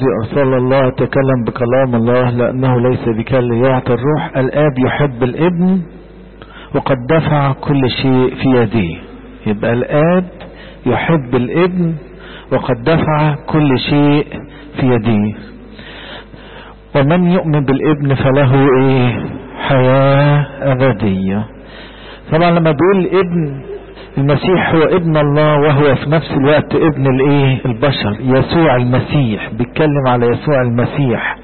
أرسل الله تكلم بكلام الله لأنه ليس بكل يعطي الروح الآب يحب الابن وقد دفع كل شيء في يديه يبقى الآب يحب الابن وقد دفع كل شيء في يديه ومن يؤمن بالابن فله ايه حياة أبدية طبعا لما بيقول الابن المسيح هو ابن الله وهو في نفس الوقت ابن الايه البشر يسوع المسيح بيتكلم على يسوع المسيح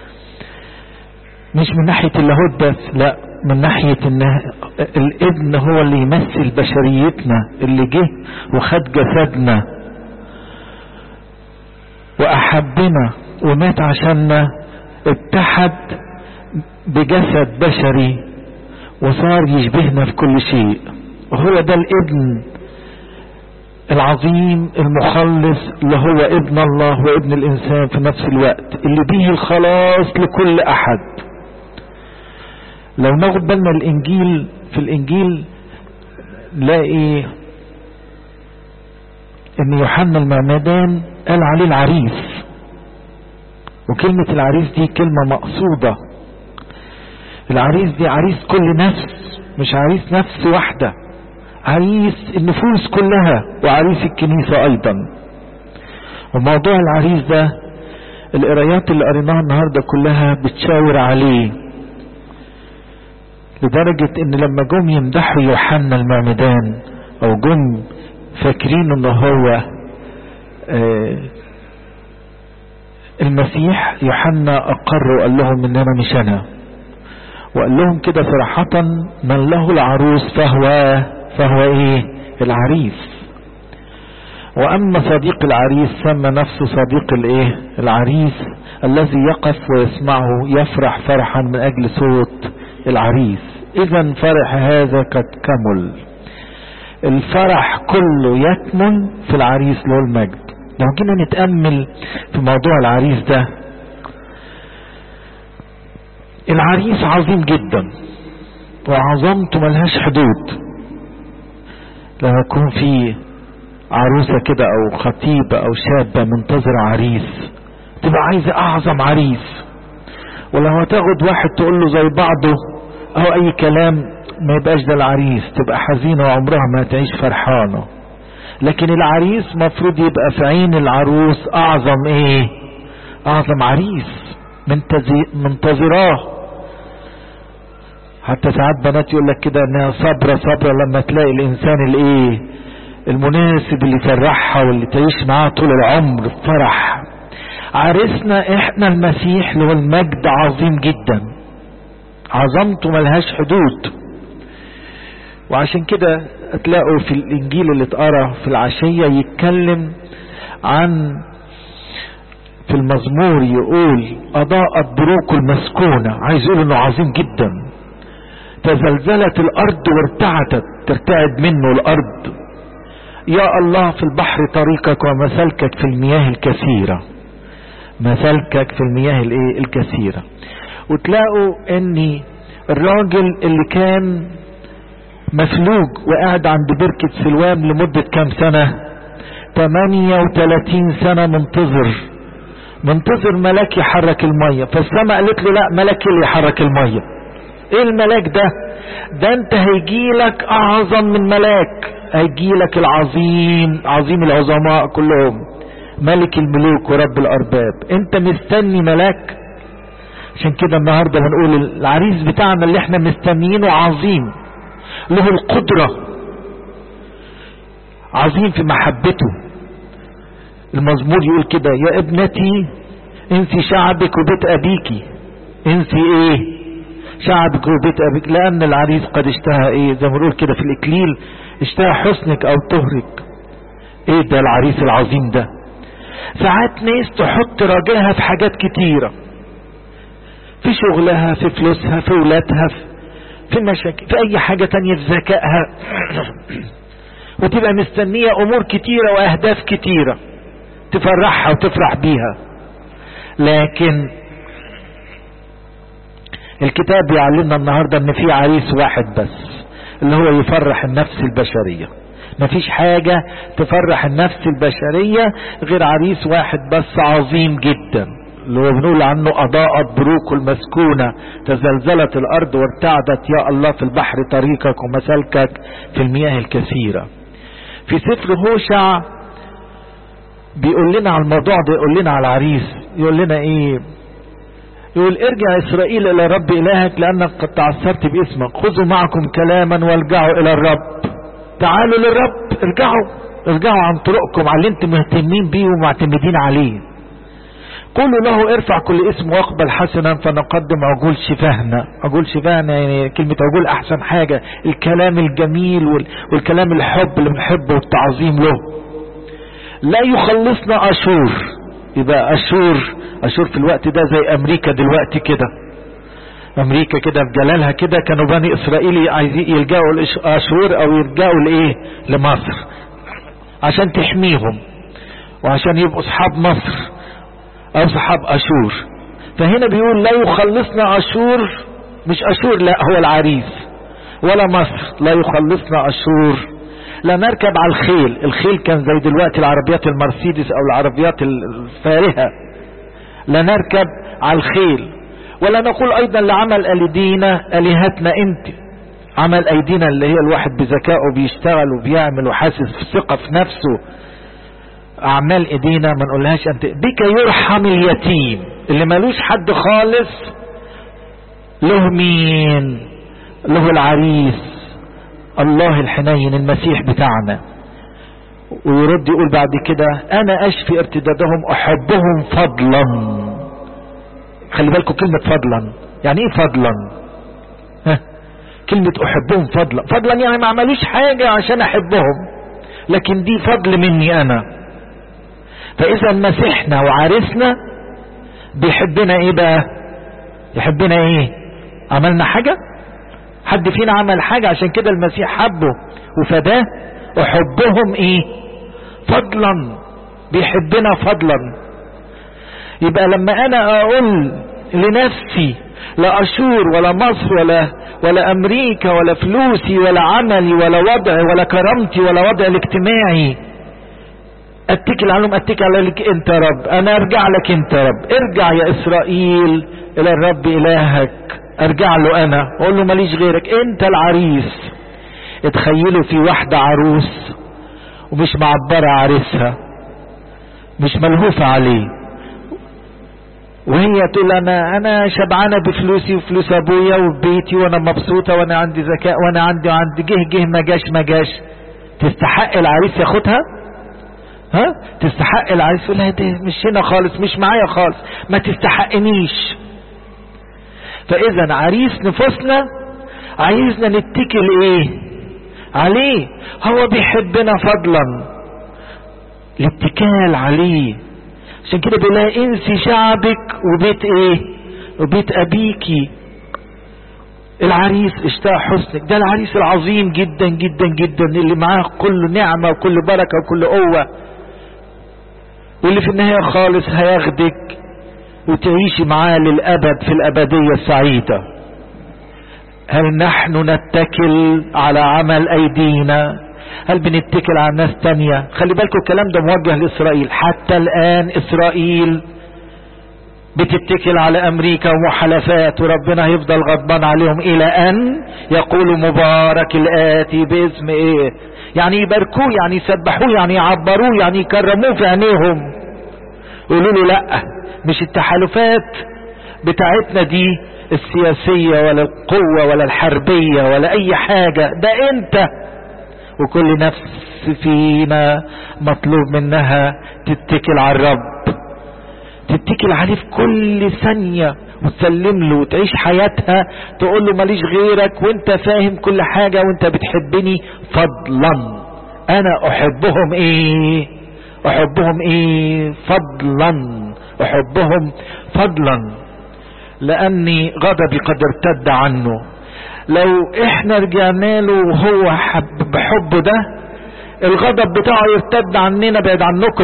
مش من ناحية اللاهوت بس لا من ناحية ان الابن هو اللي يمثل بشريتنا اللي جه وخد جسدنا واحبنا ومات عشاننا اتحد بجسد بشري وصار يشبهنا في كل شيء وهو ده الابن العظيم المخلص اللي هو ابن الله وابن الانسان في نفس الوقت اللي بيه الخلاص لكل احد لو ناخد بالنا الانجيل في الانجيل نلاقي ان يوحنا المعمدان قال عليه العريس وكلمة العريس دي كلمة مقصودة العريس دي عريس كل نفس مش عريس نفس واحدة عريس النفوس كلها وعريس الكنيسة ايضا وموضوع العريس ده القرايات اللي قريناها النهاردة كلها بتشاور عليه لدرجة ان لما جم يمدحوا يوحنا المعمدان او جم فاكرين ان هو آه المسيح يوحنا اقر وقال لهم ان انا مش انا وقال لهم كده صراحة من له العروس فهو فهو ايه العريس واما صديق العريس سمى نفسه صديق الايه العريس الذي يقف ويسمعه يفرح فرحا من اجل صوت العريس اذا فرح هذا قد كمل الفرح كله يكمن في العريس له المجد لو جينا نتأمل في موضوع العريس ده العريس عظيم جدا وعظمته ملهاش حدود لما يكون في عروسة كده او خطيبة او شابة منتظرة عريس تبقى عايزة اعظم عريس ولو هتاخد واحد تقول له زي بعضه او اي كلام ما يبقاش ده العريس تبقى حزينة وعمرها ما تعيش فرحانة لكن العريس مفروض يبقى في عين العروس اعظم ايه اعظم عريس منتظراه حتى ساعات بنات يقول لك كده انها صبرة صبرة لما تلاقي الانسان الايه المناسب اللي يفرحها واللي تعيش معاه طول العمر فرح عرسنا احنا المسيح له المجد عظيم جدا عظمته ملهاش حدود وعشان كده تلاقوا في الانجيل اللي اتقرا في العشية يتكلم عن في المزمور يقول اضاءت بروق المسكونة عايز يقول انه عظيم جدا تزلزلت الارض وارتعدت ترتعد منه الارض يا الله في البحر طريقك ومسلكك في المياه الكثيرة مسلكك في المياه الايه الكثيرة وتلاقوا ان الراجل اللي كان مفلوج وقاعد عند بركة سلوام لمدة كام سنة 38 سنة منتظر منتظر ملاك يحرك المية فالسماء قالت له لا ملاك اللي يحرك المية ايه الملاك ده ده انت هيجيلك اعظم من ملاك هيجيلك العظيم عظيم العظماء كلهم ملك الملوك ورب الارباب انت مستني ملاك عشان كده النهاردة بنقول العريس بتاعنا اللي احنا مستنيينه عظيم له القدرة عظيم في محبته المزمور يقول كده يا ابنتي انسي شعبك وبيت ابيكي انسي ايه شعبك وبيت ابيك لان العريس قد اشتهى ايه زي ما بنقول كده في الاكليل اشتهى حسنك او طهرك ايه ده العريس العظيم ده ساعات ناس تحط راجلها في حاجات كتيرة في شغلها في فلوسها في ولادها في في مشاكل في اي حاجة تانية في ذكائها وتبقى مستنية امور كتيرة واهداف كتيرة تفرحها وتفرح بيها لكن الكتاب بيعلمنا النهاردة ان في عريس واحد بس اللي هو يفرح النفس البشرية مفيش حاجة تفرح النفس البشرية غير عريس واحد بس عظيم جدا اللي هو بنقول عنه أضاءت بروق المسكونة تزلزلت الأرض وارتعدت يا الله في البحر طريقك ومسالكك في المياه الكثيرة في سفر هوشع بيقول لنا على الموضوع ده يقول لنا على العريس يقول لنا ايه يقول ارجع اسرائيل الى رب الهك لانك قد تعثرت باسمك خذوا معكم كلاما والجعوا الى الرب تعالوا للرب ارجعوا ارجعوا عن طرقكم على اللي انتم مهتمين بيه ومعتمدين عليه قولوا له ارفع كل اسم واقبل حسنا فنقدم عجول شفاهنا عجول شفاهنا يعني كلمة عجول احسن حاجة الكلام الجميل والكلام الحب اللي بنحبه والتعظيم له لا يخلصنا اشور يبقى اشور اشور في الوقت ده زي امريكا دلوقتي كده امريكا كده بجلالها كده كانوا بني اسرائيل عايزين يلجأوا لاشور او يلجأوا لايه لمصر عشان تحميهم وعشان يبقوا اصحاب مصر او اصحاب اشور فهنا بيقول لا يخلصنا اشور مش اشور لا هو العريس ولا مصر لا يخلصنا اشور لا نركب على الخيل الخيل كان زي دلوقتي العربيات المرسيدس او العربيات الفارهة لا نركب على الخيل ولا نقول ايضا لعمل ايدينا الهتنا انت عمل ايدينا اللي هي الواحد بذكائه بيشتغل وبيعمل وحاسس بثقة في نفسه اعمال ايدينا ما نقولهاش انت بك يرحم اليتيم اللي ملوش حد خالص له مين له العريس الله الحنين المسيح بتاعنا ويرد يقول بعد كده انا اشفي ارتدادهم احبهم فضلا خلي بالكم كلمة فضلا يعني ايه فضلا ها كلمة احبهم فضلا فضلا يعني ما عملوش حاجة عشان احبهم لكن دي فضل مني انا فاذا مسيحنا وعرسنا بيحبنا ايه بقى يحبنا ايه عملنا حاجة حد فينا عمل حاجة عشان كده المسيح حبه وفداه وحبهم ايه فضلا بيحبنا فضلا يبقى لما انا اقول لنفسي لا اشور ولا مصر ولا ولا امريكا ولا فلوسي ولا عملي ولا وضعي ولا كرامتي ولا وضعي الاجتماعي اتكل عليهم اتكل عليك انت يا رب انا ارجع لك انت يا رب ارجع يا اسرائيل الى الرب الهك ارجع له انا اقول له ماليش غيرك انت العريس اتخيلوا في واحدة عروس ومش معبرة عريسها مش ملهوفة عليه وهي تقول انا انا شبعانه بفلوسي وفلوس ابويا وبيتي وانا مبسوطه وانا عندي ذكاء وانا عندي وعندي جه جه ما جاش ما جاش تستحق العريس ياخدها ها تستحق العريس يقول لها ده مش هنا خالص مش معايا خالص ما تستحقنيش فاذا عريس نفوسنا عايزنا نتكل ايه عليه هو بيحبنا فضلا الاتكال عليه عشان كده بيقول لها انسي شعبك وبيت ايه وبيت ابيكي العريس اشتاق حسنك ده العريس العظيم جدا جدا جدا اللي معاه كل نعمة وكل بركة وكل قوة واللي في النهاية خالص هياخدك وتعيشي معاه للأبد في الأبدية السعيدة هل نحن نتكل على عمل أيدينا هل بنتكل على ناس تانية خلي بالكم الكلام ده موجه لإسرائيل حتى الآن إسرائيل بتتكل على أمريكا ومحالفات وربنا هيفضل غضبان عليهم إلى أن يقولوا مبارك الآتي باسم إيه يعني يباركوه يعني يسبحوه يعني يعبروه يعني يكرموه في عينيهم يقولوا له لأ مش التحالفات بتاعتنا دي السياسية ولا القوة ولا الحربية ولا أي حاجة ده أنت وكل نفس فينا مطلوب منها تتكل على الرب تتكل عليه في كل ثانية وتسلم له وتعيش حياتها تقول له ماليش غيرك وانت فاهم كل حاجة وانت بتحبني فضلا انا احبهم ايه احبهم ايه فضلا احبهم فضلا لاني غضبي قد ارتد عنه لو احنا رجعنا له وهو حب بحبه ده الغضب بتاعه يرتد عننا بعد عنكم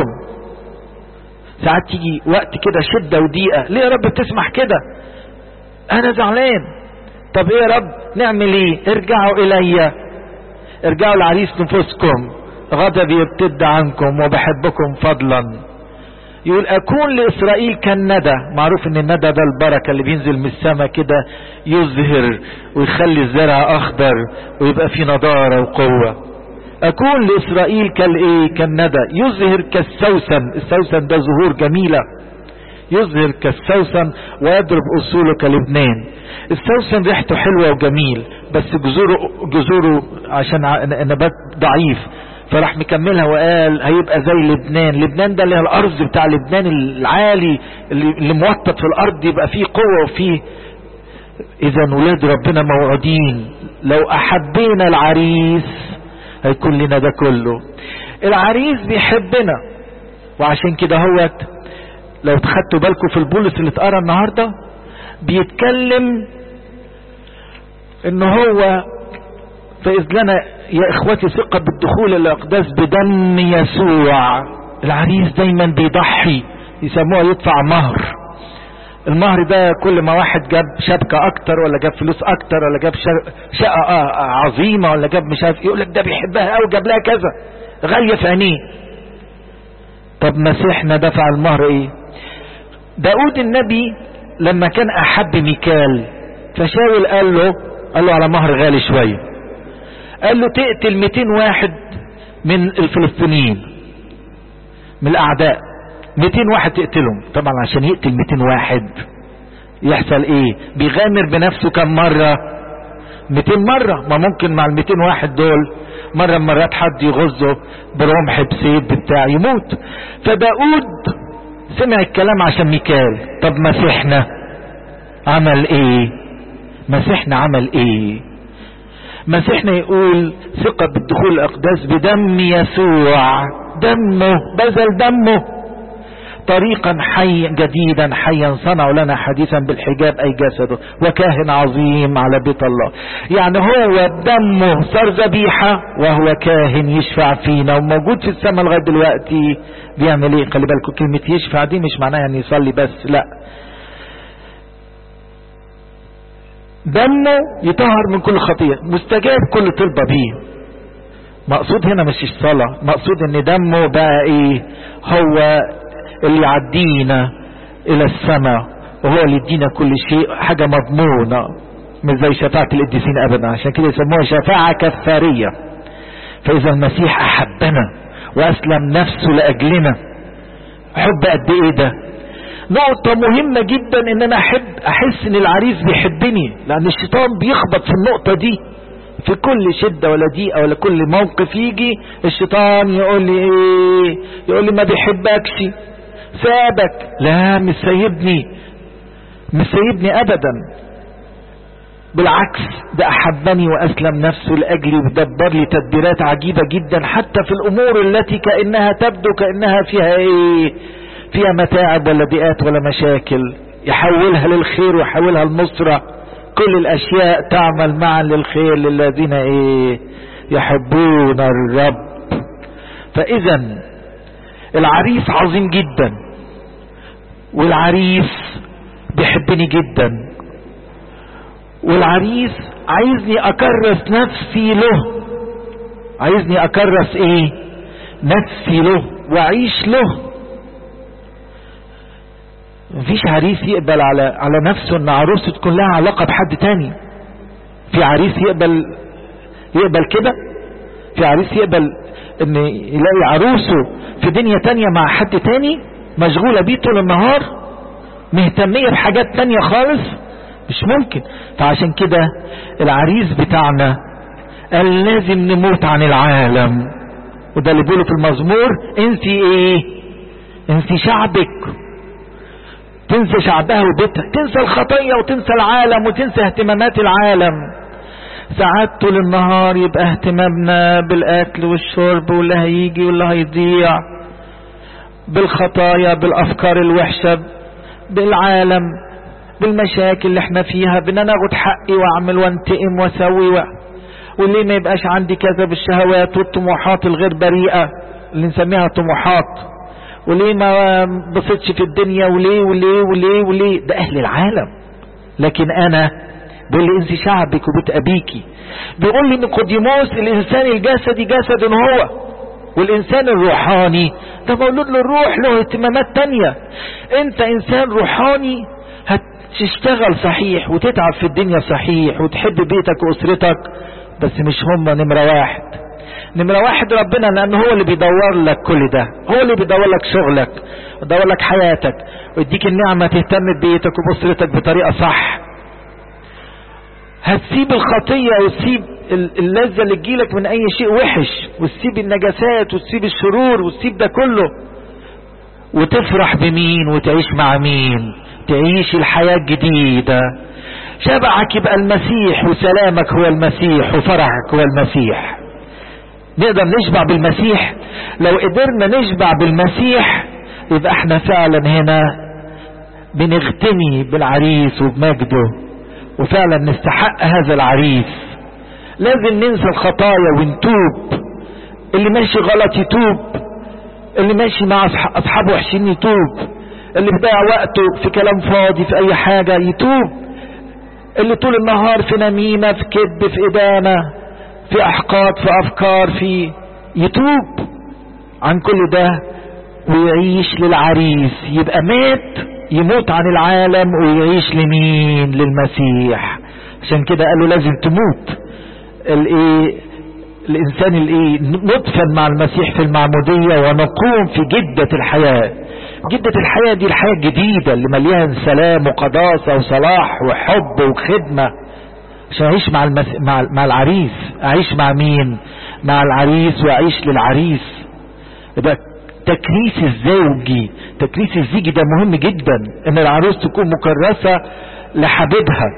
ساعات تيجي وقت كده شدة وضيقة ليه يا رب بتسمح كده انا زعلان طب ايه يا رب نعمل ايه ارجعوا الي ارجعوا لعريس نفوسكم غضبي يبتد عنكم وبحبكم فضلا يقول اكون لاسرائيل كالندى معروف ان الندى ده البركة اللي بينزل من السماء كده يزهر ويخلي الزرع اخضر ويبقى فيه نضارة وقوة اكون لاسرائيل كالايه كالندى يزهر كالسوسن السوسن ده زهور جميلة يظهر كالسوسن ويضرب اصوله كلبنان السوسن ريحته حلوة وجميل بس جذوره جذوره عشان نبات ضعيف فراح مكملها وقال هيبقى زي لبنان لبنان ده اللي هي الارض بتاع لبنان العالي اللي, اللي موطد في الارض يبقى فيه قوة وفيه اذا ولاد ربنا موعودين لو احبينا العريس هيكون لنا ده كله العريس بيحبنا وعشان كده هوت لو خدتوا بالكم في البولس اللي اتقرا النهارده بيتكلم ان هو فاذ لنا يا اخوتي ثقة بالدخول الاقداس بدم يسوع العريس دايما بيضحي يسموها يدفع مهر المهر ده كل ما واحد جاب شبكة اكتر ولا جاب فلوس اكتر ولا جاب شقة عظيمة ولا جاب مش عارف يقول لك ده بيحبها او جاب لها كذا غالية في عينيه طب مسيحنا دفع المهر ايه داود النبي لما كان احب ميكال فشاول قال له قال له على مهر غالي شوية قال له تقتل 200 واحد من الفلسطينيين من الاعداء 200 واحد تقتلهم طبعا عشان يقتل 200 واحد يحصل ايه بيغامر بنفسه كم مرة 200 مرة ما ممكن مع ال 200 واحد دول مرة من مرات حد يغزه برمح بسيف بتاع يموت فداود سمع الكلام عشان ميكال طب مسيحنا عمل ايه مسيحنا عمل ايه مسيحنا يقول ثقة بالدخول الاقداس بدم يسوع دمه بذل دمه طريقا حي جديدا حيا صنعوا لنا حديثا بالحجاب اي جسده وكاهن عظيم على بيت الله يعني هو دمه صار ذبيحة وهو كاهن يشفع فينا وموجود في السماء لغاية دلوقتي بيعمل ايه خلي بالكم كلمة يشفع دي مش معناها يعني يصلي بس لا دمه يطهر من كل خطيئة مستجاب كل طلبة بيه مقصود هنا مش الصلاة مقصود ان دمه بقى ايه هو اللي يعدينا الى السماء وهو اللي يدينا كل شيء حاجة مضمونة مش زي شفاعة القديسين ابدا عشان كده يسموها شفاعة كفارية فاذا المسيح احبنا واسلم نفسه لاجلنا حب قد ايه ده نقطة مهمة جدا ان انا احب احس ان العريس بيحبني لان الشيطان بيخبط في النقطة دي في كل شدة ولا ضيقة ولا كل موقف يجي الشيطان يقول لي ايه يقول لي ما بيحبكش سابك لا مش سايبني مش سايبني ابدا بالعكس ده احبني واسلم نفسه لاجلي ودبر لي تدبيرات عجيبة جدا حتى في الامور التي كأنها تبدو كأنها فيها ايه فيها متاعب ولا ضيقات ولا مشاكل يحولها للخير ويحولها للنصرة كل الاشياء تعمل معا للخير للذين ايه يحبون الرب فاذا العريس عظيم جدا والعريس بيحبني جدا والعريس عايزني اكرس نفسي له عايزني اكرس ايه نفسي له واعيش له مفيش عريس يقبل على على نفسه ان عروسه تكون لها علاقه بحد تاني في عريس يقبل يقبل كده في عريس يقبل ان يلاقي عروسه في دنيا تانية مع حد تاني مشغولة بيه طول النهار مهتمية بحاجات تانية خالص مش ممكن فعشان كده العريس بتاعنا قال لازم نموت عن العالم وده اللي بيقوله في المزمور انسي ايه انسي شعبك تنسى شعبها وبيتها تنسى الخطية وتنسى العالم وتنسى اهتمامات العالم ساعات طول النهار يبقى اهتمامنا بالاكل والشرب واللي هيجي واللي هيضيع بالخطايا بالافكار الوحشة بالعالم بالمشاكل اللي احنا فيها بان انا اخد حقي واعمل وانتقم واسوي و... والليه ما يبقاش عندي كذا بالشهوات والطموحات الغير بريئة اللي نسميها طموحات وليه ما بصيتش في الدنيا وليه وليه وليه وليه ده اهل العالم لكن انا بيقول لي انت شعبك وبيت ابيكي بيقول لي نيقوديموس الانسان الجسدي جسد هو والانسان الروحاني ده مولود للروح له اهتمامات تانية انت انسان روحاني هتشتغل صحيح وتتعب في الدنيا صحيح وتحب بيتك واسرتك بس مش هم نمرة واحد نمرة واحد ربنا لان هو اللي بيدور لك كل ده هو اللي بيدور لك شغلك ويدور لك حياتك ويديك النعمة تهتم ببيتك وباسرتك بطريقة صح هتسيب الخطية وتسيب اللذة اللي تجيلك من اي شيء وحش وتسيب النجاسات وتسيب الشرور وتسيب ده كله وتفرح بمين وتعيش مع مين تعيش الحياة الجديدة شبعك يبقى المسيح وسلامك هو المسيح وفرحك هو المسيح نقدر نشبع بالمسيح لو قدرنا نشبع بالمسيح يبقى احنا فعلا هنا بنغتني بالعريس وبمجده وفعلا نستحق هذا العريس لازم ننسى الخطايا ونتوب اللي ماشي غلط يتوب اللي ماشي مع اصحابه وحشين يتوب اللي بيضيع وقته في كلام فاضي في اي حاجة يتوب اللي طول النهار في نميمة في كذب في ادانة في احقاد في افكار في يتوب عن كل ده ويعيش للعريس يبقى مات يموت عن العالم ويعيش لمين للمسيح عشان كده قالوا لازم تموت الايه الانسان الايه ندفن مع المسيح في المعمودية ونقوم في جدة الحياة جدة الحياة دي الحياة الجديدة اللي مليان سلام وقداسة وصلاح وحب وخدمة عشان اعيش مع, المس... مع مع العريس اعيش مع مين مع العريس واعيش للعريس يبقى تكريس الزوجي تكريس الزيجي ده مهم جدا ان العروس تكون مكرسة لحبيبها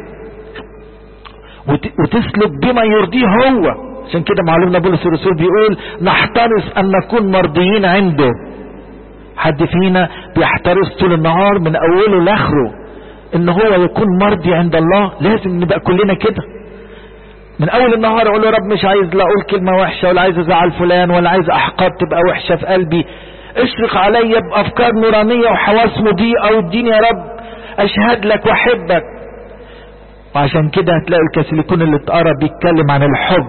وت... وتسلك بما يرضيه هو عشان كده معلومنا بولس الرسول بيقول نحترس ان نكون مرضيين عنده حد فينا بيحترس طول النهار من اوله لاخره ان هو يكون مرضي عند الله لازم نبقى كلنا كده من اول النهار اقول له رب مش عايز لا اقول كلمة وحشة ولا عايز ازعل فلان ولا عايز احقاد تبقى وحشة في قلبي اشرق عليا بافكار نورانية وحواس مضيئة واديني يا رب اشهد لك واحبك وعشان كده هتلاقي الكاثوليكون اللي اتقرا بيتكلم عن الحب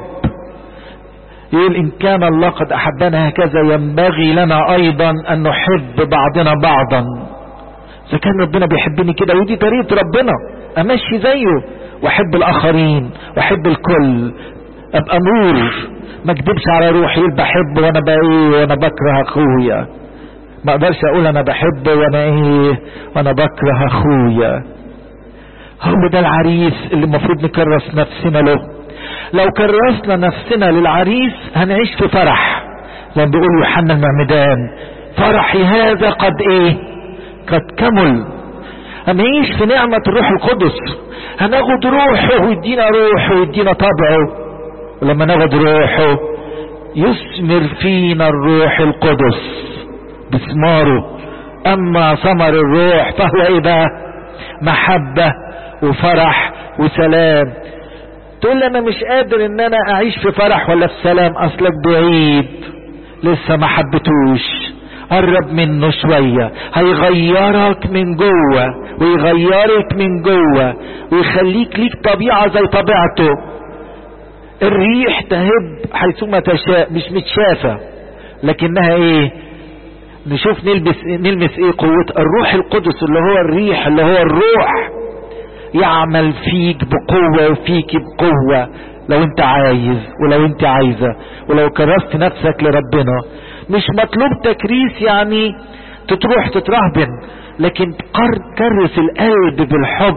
يقول ان كان الله قد احبنا هكذا ينبغي لنا ايضا ان نحب بعضنا بعضا اذا كان ربنا بيحبني كده ودي طريقة ربنا امشي زيه واحب الاخرين واحب الكل ابقى نور ما اكدبش على روحي يقول بحب وانا بايه وانا بكره اخويا ما اقدرش اقول انا بحب وانا ايه وانا بكره اخويا هو ده العريس اللي المفروض نكرس نفسنا له لو كرسنا نفسنا للعريس هنعيش في فرح زي ما بيقول يوحنا المعمدان فرحي هذا قد ايه قد كمل هنعيش في نعمة الروح القدس هناخد روحه ويدينا روحه ويدينا طبعه ولما ناخد روحه يثمر فينا الروح القدس بثماره اما ثمر الروح فهو ايه بقى محبة وفرح وسلام تقول لي انا مش قادر ان انا اعيش في فرح ولا في سلام اصلك بعيد لسه ما حبتوش قرب منه شوية هيغيرك من جوه ويغيرك من جوه ويخليك ليك طبيعة زي طبيعته الريح تهب حيثما تشاء مش متشافة لكنها ايه نشوف نلبس نلمس ايه قوة الروح القدس اللي هو الريح اللي هو الروح يعمل فيك بقوة وفيك بقوة لو انت عايز ولو انت عايزة ولو كرست نفسك لربنا مش مطلوب تكريس يعني تتروح تترهبن لكن كرس القلب بالحب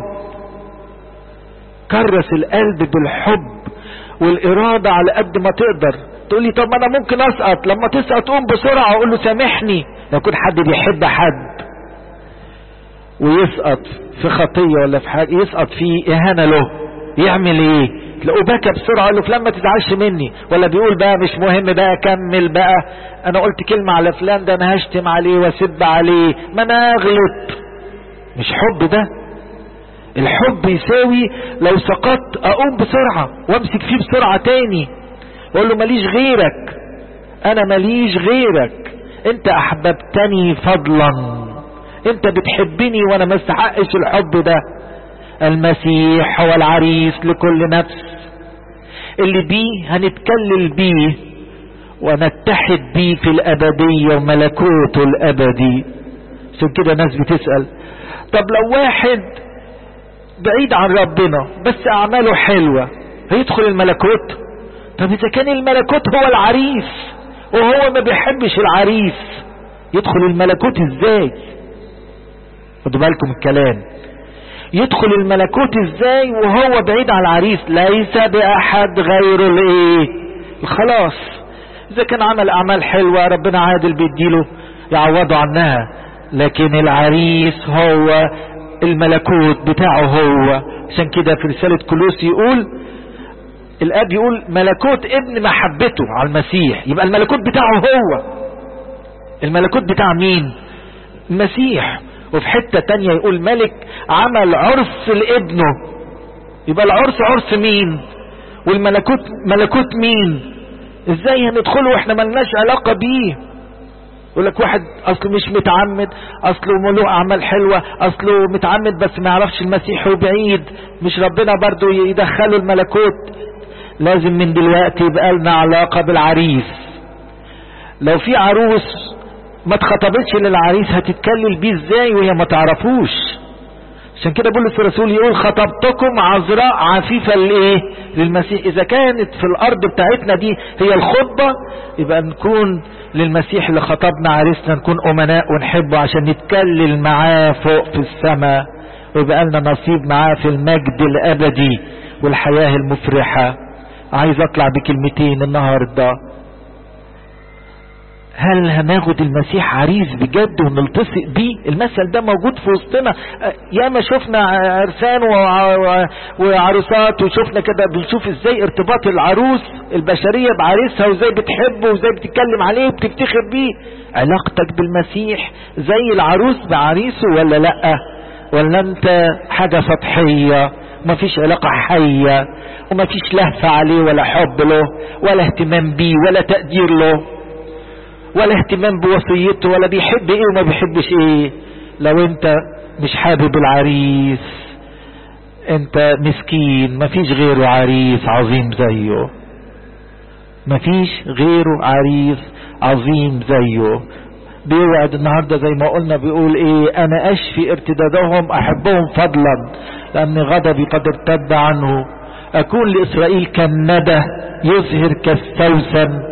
كرس القلب بالحب والإرادة على قد ما تقدر تقول لي طب ما أنا ممكن أسقط لما تسقط قوم بسرعة أقول له سامحني يكون حد بيحب حد ويسقط في خطية ولا في حاجة يسقط في إهانة له يعمل إيه تلاقوه بكى بسرعة يقول له فلان ما تزعلش مني ولا بيقول بقى مش مهم بقى كمل بقى أنا قلت كلمة على فلان ده أنا هشتم عليه واسب عليه ما أنا أغلط مش حب ده الحب يساوي لو سقطت اقوم بسرعة وامسك فيه بسرعة تاني واقول له ماليش غيرك انا ماليش غيرك انت احببتني فضلا انت بتحبني وانا ما استحقش الحب ده المسيح هو العريس لكل نفس اللي بيه هنتكلل بيه ونتحد بيه في الأبدية وملكوته الأبدي عشان كده ناس بتسأل طب لو واحد بعيد عن ربنا بس أعماله حلوة هيدخل الملكوت طب إذا كان الملكوت هو العريس وهو ما بيحبش العريس يدخل الملكوت ازاي خدوا بالكم الكلام يدخل الملكوت ازاي وهو بعيد عن العريس ليس باحد غير الايه الخلاص اذا كان عمل اعمال حلوة ربنا عادل بيديله يعوضه عنها لكن العريس هو الملكوت بتاعه هو عشان كده في رسالة كلوس يقول الاب يقول ملكوت ابن محبته على المسيح يبقى الملكوت بتاعه هو الملكوت بتاع مين المسيح وفي حتة تانية يقول ملك عمل عرس لابنه يبقى العرس عرس مين والملكوت ملكوت مين ازاي هندخله واحنا ملناش علاقة بيه يقول لك واحد اصله مش متعمد اصله له اعمال حلوة اصله متعمد بس ما يعرفش المسيح وبعيد مش ربنا برضو يدخله الملكوت لازم من دلوقتي يبقى لنا علاقة بالعريس لو في عروس ما اتخطبتش للعريس هتتكلل بيه ازاي وهي ما تعرفوش عشان كده بولس الرسول يقول خطبتكم عذراء عفيفة لايه للمسيح اذا كانت في الارض بتاعتنا دي هي الخطبة يبقى نكون للمسيح اللي خطبنا عريسنا نكون امناء ونحبه عشان نتكلل معاه فوق في السماء ويبقى لنا نصيب معاه في المجد الابدي والحياة المفرحة عايز اطلع بكلمتين النهارده هل هناخد المسيح عريس بجد ونلتصق بيه المثل ده موجود في وسطنا ياما شفنا عرسان وعروسات وشفنا كده بنشوف ازاي ارتباط العروس البشرية بعريسها وازاي بتحبه وازاي بتتكلم عليه وبتفتخر بيه علاقتك بالمسيح زي العروس بعريسه ولا لا ولا انت حاجة سطحية مفيش علاقة حية ومفيش لهفة عليه ولا حب له ولا اهتمام بيه ولا تقدير له ولا اهتمام بوصيته ولا بيحب ايه وما بيحبش ايه لو انت مش حابب العريس انت مسكين مفيش غيره عريس عظيم زيه مفيش غيره عريس عظيم زيه بيوعد النهاردة زي ما قلنا بيقول ايه انا اشفي ارتدادهم احبهم فضلا لان غضبي قد ارتد عنه اكون لاسرائيل كالندى يزهر كالسوسن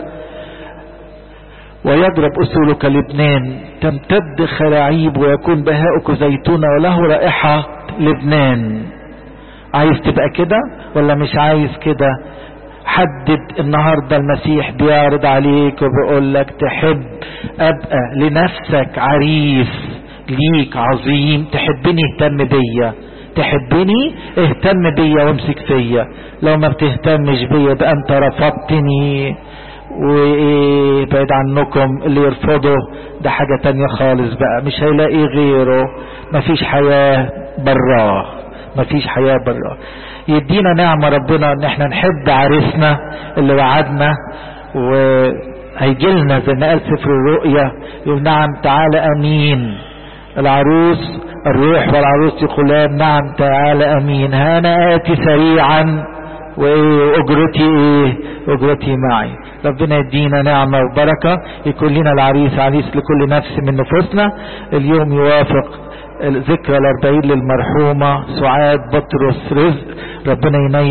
ويضرب أسولك لبنان تمتد خراعيب ويكون بهاؤك زيتونة وله رائحة لبنان عايز تبقى كده ولا مش عايز كده حدد النهاردة المسيح بيعرض عليك وبيقول لك تحب ابقى لنفسك عريس ليك عظيم تحبني اهتم بيا تحبني اهتم بيا وامسك فيا لو ما بتهتمش بيا بقى انت رفضتني وبعد عنكم اللي يرفضه ده حاجة تانية خالص بقى مش هيلاقي غيره مفيش حياة براه مفيش حياة براه يدينا نعمة ربنا ان احنا نحب عريسنا اللي وعدنا وهيجيلنا زي ما قال سفر الرؤيا يقول نعم تعالى امين العروس الروح والعروس يقولان نعم تعالى امين انا اتي سريعا واجرتي ايه اجرتي معي ربنا يدينا نعمة وبركة يكون لنا العريس عريس لكل نفس من نفوسنا اليوم يوافق ذكرى الاربعين للمرحومة سعاد بطرس رزق ربنا ينيم